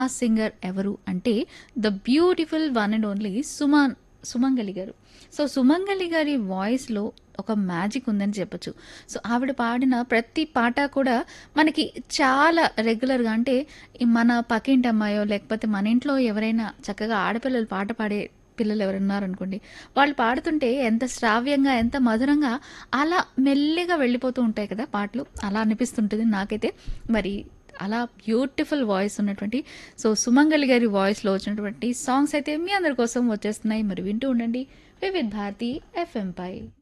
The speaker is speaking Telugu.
ఆ సింగర్ ఎవరు అంటే the beautiful one and only Suman Sumangali గారు సో సుమంగలి గారి వాయిస్లో ఒక మ్యాజిక్ ఉందని చెప్పొచ్చు సో ఆవిడ పాడిన ప్రతి పాట కూడా మనకి చాలా రెగ్యులర్గా అంటే ఈ మన పక్కింటి అమ్మాయో లేకపోతే మన ఇంట్లో ఎవరైనా చక్కగా ఆడపిల్లలు పాట పాడే పిల్లలు ఎవరు ఉన్నారనుకోండి వాళ్ళు పాడుతుంటే ఎంత శ్రావ్యంగా ఎంత మధురంగా అలా మెల్లిగా వెళ్ళిపోతూ ఉంటాయి కదా పాటలు అలా అనిపిస్తుంటుంది నాకైతే మరి అలా బ్యూటిఫుల్ వాయిస్ ఉన్నటువంటి సో సుమంగలి గారి వాయిస్లో వచ్చినటువంటి సాంగ్స్ అయితే మీ అందరి కోసం వచ్చేస్తున్నాయి మరి వింటూ ఉండండి వివిధ్ భారతి ఎఫ్ఎం పై